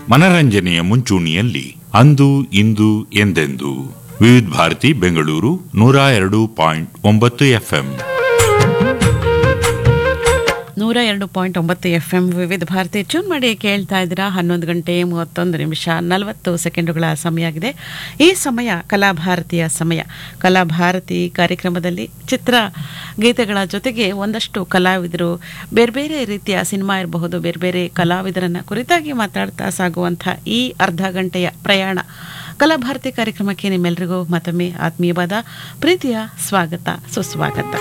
ಮನರಂಜನೆಯ ಮುಂಚೂಣಿಯಲ್ಲಿ ಅಂದು ಇಂದು ಎಂದೆಂದು ವಿವಿಧ ಭಾರತಿ ಬೆಂಗಳೂರು ನೂರ ಎರಡು ಪಾಯಿಂಟ್ ಒಂಬತ್ತು ಎಫ್ಎಂ ನೂರ ಎರಡು ಪಾಯಿಂಟ್ ಒಂಬತ್ತು ಎಫ್ ಎಂ ವಿವಿಧ ಭಾರತಿ ಟ್ಯೂನ್ ಮಾಡಿ ಕೇಳ್ತಾ ಇದ್ದೀರಾ ಹನ್ನೊಂದು ಗಂಟೆ ಮೂವತ್ತೊಂದು ನಿಮಿಷ ನಲವತ್ತು ಸೆಕೆಂಡುಗಳ ಸಮಯ ಆಗಿದೆ ಈ ಸಮಯ ಕಲಾಭಾರತಿಯ ಸಮಯ ಕಲಾಭಾರತಿ ಕಾರ್ಯಕ್ರಮದಲ್ಲಿ ಚಿತ್ರ ಗೀತೆಗಳ ಜೊತೆಗೆ ಒಂದಷ್ಟು ಕಲಾವಿದರು ಬೇರೆ ಬೇರೆ ರೀತಿಯ ಸಿನಿಮಾ ಇರಬಹುದು ಬೇರೆ ಬೇರೆ ಕಲಾವಿದರನ್ನ ಕುರಿತಾಗಿ ಮಾತಾಡ್ತಾ ಸಾಗುವಂಥ ಈ ಅರ್ಧ ಗಂಟೆಯ ಪ್ರಯಾಣ ಕಲಾಭಾರತಿ ಕಾರ್ಯಕ್ರಮಕ್ಕೆ ನಿಮ್ಮೆಲ್ಲರಿಗೂ ಮತ್ತೊಮ್ಮೆ ಆತ್ಮೀಯವಾದ ಪ್ರೀತಿಯ ಸ್ವಾಗತ ಸುಸ್ವಾಗತ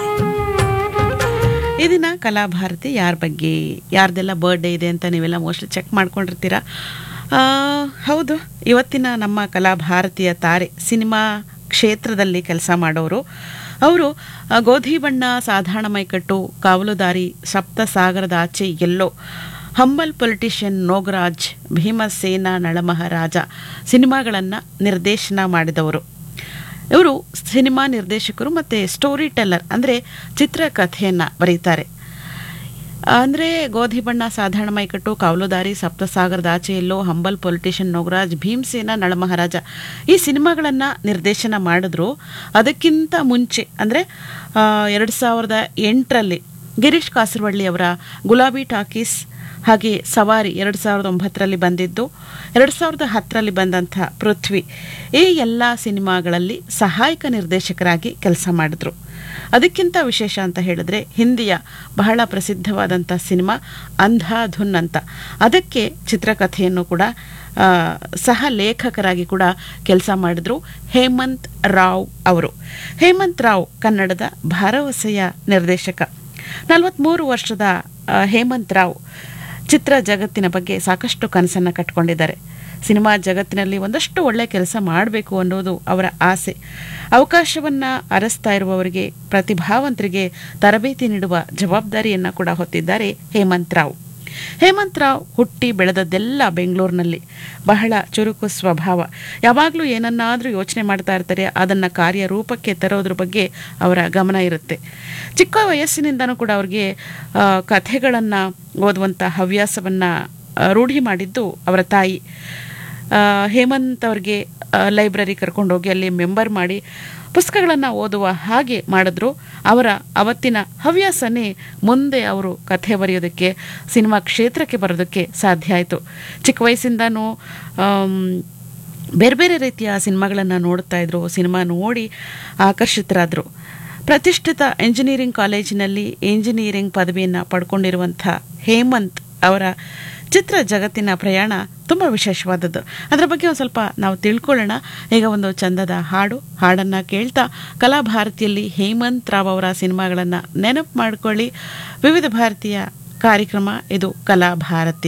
ಈ ದಿನ ಕಲಾಭಾರತಿ ಯಾರ ಬಗ್ಗೆ ಯಾರ್ದೆಲ್ಲ ಬರ್ಡೇ ಇದೆ ಅಂತ ನೀವೆಲ್ಲ ಮೋಸ್ಟ್ಲಿ ಚೆಕ್ ಮಾಡ್ಕೊಂಡಿರ್ತೀರ ಆ, ಹೌದು ಇವತ್ತಿನ ನಮ್ಮ ಕಲಾಭಾರತಿಯ ತಾರೆ ಸಿನಿಮಾ ಕ್ಷೇತ್ರದಲ್ಲಿ ಕೆಲಸ ಮಾಡೋರು ಅವರು ಆ, ಗೋಧಿ ಬಣ್ಣ ಸಾಧಾರಣ ಮೈಕಟ್ಟು ಕಾವಲುದಾರಿ ಸಪ್ತ ಸಾಗರದ ಆಚೆ ಎಲ್ಲೋ ಹಂಬಲ್ ಪೊಲಿಟಿಷಿಯನ್ ನೋಗರಾಜ್ ಭೀಮಸೇನ ನಳಮಹಾರಾಜ ಸಿನಿಮಾಗಳನ್ನು ನಿರ್ದೇಶನ ಮಾಡಿದವರು ಇವರು ಸಿನಿಮಾ ನಿರ್ದೇಶಕರು ಮತ್ತು ಸ್ಟೋರಿ ಟೆಲ್ಲರ್ ಅಂದರೆ ಚಿತ್ರಕಥೆಯನ್ನು ಬರೀತಾರೆ ಅಂದರೆ ಗೋಧಿ ಬಣ್ಣ ಸಾಧಾರಣ ಮೈಕಟ್ಟು ಕಾವಲುದಾರಿ ಸಪ್ತಸಾಗರದ ಆಚೆ ಎಲ್ಲೋ ಹಂಬಲ್ ಪೊಲಿಟಿಷಿಯನ್ ನೋಗರಾಜ್ ಭೀಮಸೇನ ನಳಮಹಾರಾಜ ಈ ಸಿನಿಮಾಗಳನ್ನು ನಿರ್ದೇಶನ ಮಾಡಿದ್ರು ಅದಕ್ಕಿಂತ ಮುಂಚೆ ಅಂದರೆ ಎರಡು ಸಾವಿರದ ಎಂಟರಲ್ಲಿ ಗಿರೀಶ್ ಕಾಸರವಳ್ಳಿ ಅವರ ಗುಲಾಬಿ ಟಾಕೀಸ್ ಹಾಗೆ ಸವಾರಿ ಎರಡು ಸಾವಿರದ ಒಂಬತ್ತರಲ್ಲಿ ಬಂದಿದ್ದು ಎರಡು ಸಾವಿರದ ಹತ್ತರಲ್ಲಿ ಬಂದಂಥ ಪೃಥ್ವಿ ಈ ಎಲ್ಲ ಸಿನಿಮಾಗಳಲ್ಲಿ ಸಹಾಯಕ ನಿರ್ದೇಶಕರಾಗಿ ಕೆಲಸ ಮಾಡಿದ್ರು ಅದಕ್ಕಿಂತ ವಿಶೇಷ ಅಂತ ಹೇಳಿದ್ರೆ ಹಿಂದಿಯ ಬಹಳ ಪ್ರಸಿದ್ಧವಾದಂಥ ಸಿನಿಮಾ ಅಂಧಾಧುನ್ ಅಂತ ಅದಕ್ಕೆ ಚಿತ್ರಕಥೆಯನ್ನು ಕೂಡ ಆ, ಸಹ ಲೇಖಕರಾಗಿ ಕೂಡ ಕೆಲಸ ಮಾಡಿದ್ರು ಹೇಮಂತ್ ರಾವ್ ಅವರು ಹೇಮಂತ್ ರಾವ್ ಕನ್ನಡದ ಭರವಸೆಯ ನಿರ್ದೇಶಕ ನಲವತ್ತ್ಮೂರು ವರ್ಷದ ಆ, ಹೇಮಂತ್ ರಾವ್ ಚಿತ್ರ ಜಗತ್ತಿನ ಬಗ್ಗೆ ಸಾಕಷ್ಟು ಕನಸನ್ನು ಕಟ್ಕೊಂಡಿದ್ದಾರೆ ಸಿನಿಮಾ ಜಗತ್ತಿನಲ್ಲಿ ಒಂದಷ್ಟು ಒಳ್ಳೆ ಕೆಲಸ ಮಾಡಬೇಕು ಅನ್ನೋದು ಅವರ ಆಸೆ ಅವಕಾಶವನ್ನು ಅರಸ್ತಾ ಇರುವವರಿಗೆ ಪ್ರತಿಭಾವಂತರಿಗೆ ತರಬೇತಿ ನೀಡುವ ಜವಾಬ್ದಾರಿಯನ್ನು ಕೂಡ ಹೊತ್ತಿದ್ದಾರೆ ಹೇಮಂತ್ ರಾವ್ ಹೇಮಂತ್ ರಾವ್ ಹುಟ್ಟಿ ಬೆಳೆದದ್ದೆಲ್ಲ ಬೆಂಗಳೂರಿನಲ್ಲಿ ಬಹಳ ಚುರುಕು ಸ್ವಭಾವ ಯಾವಾಗಲೂ ಏನನ್ನಾದರೂ ಯೋಚನೆ ಮಾಡ್ತಾ ಇರ್ತಾರೆ ಅದನ್ನು ಕಾರ್ಯರೂಪಕ್ಕೆ ತರೋದ್ರ ಬಗ್ಗೆ ಅವರ ಗಮನ ಇರುತ್ತೆ ಚಿಕ್ಕ ವಯಸ್ಸಿನಿಂದನೂ ಕೂಡ ಅವ್ರಿಗೆ ಕಥೆಗಳನ್ನು ಓದುವಂಥ ಹವ್ಯಾಸವನ್ನು ರೂಢಿ ಮಾಡಿದ್ದು ಅವರ ತಾಯಿ ಆ, ಹೇಮಂತ್ ಅವ್ರಿಗೆ ಲೈಬ್ರರಿ ಕರ್ಕೊಂಡೋಗಿ ಅಲ್ಲಿ ಮೆಂಬರ್ ಮಾಡಿ ಪುಸ್ತಕಗಳನ್ನು ಓದುವ ಹಾಗೆ ಮಾಡಿದ್ರು ಅವರ ಅವತ್ತಿನ ಹವ್ಯಾಸನೇ ಮುಂದೆ ಅವರು ಕಥೆ ಬರೆಯೋದಕ್ಕೆ ಸಿನಿಮಾ ಕ್ಷೇತ್ರಕ್ಕೆ ಬರೋದಕ್ಕೆ ಸಾಧ್ಯ ಆಯಿತು ಚಿಕ್ಕ ವಯಸ್ಸಿಂದನೂ ಆಮ್, ಬೇರೆ ಬೇರೆ ರೀತಿಯ ಸಿನಿಮಾಗಳನ್ನು ನೋಡ್ತಾ ಇದ್ರು ಸಿನಿಮಾ ನೋಡಿ ಆಕರ್ಷಿತರಾದರು ಪ್ರತಿಷ್ಠಿತ ಎಂಜಿನಿಯರಿಂಗ್ ಕಾಲೇಜಿನಲ್ಲಿ ಎಂಜಿನಿಯರಿಂಗ್ ಪದವಿಯನ್ನು ಪಡ್ಕೊಂಡಿರುವಂಥ ಹೇಮಂತ್ ಅವರ ಚಿತ್ರ ಜಗತ್ತಿನ ಪ್ರಯಾಣ ತುಂಬ ವಿಶೇಷವಾದದ್ದು ಅದರ ಬಗ್ಗೆ ಒಂದು ಸ್ವಲ್ಪ ನಾವು ತಿಳ್ಕೊಳ್ಳೋಣ ಈಗ ಒಂದು ಚಂದದ ಹಾಡು ಹಾಡನ್ನು ಕೇಳ್ತಾ ಕಲಾಭಾರತಿಯಲ್ಲಿ ಹೇಮಂತ್ ರಾವ್ ಅವರ ಸಿನಿಮಾಗಳನ್ನು ನೆನಪು ಮಾಡ್ಕೊಳ್ಳಿ ವಿವಿಧ ಭಾರತೀಯ ಕಾರ್ಯಕ್ರಮ ಇದು ಕಲಾಭಾರತಿ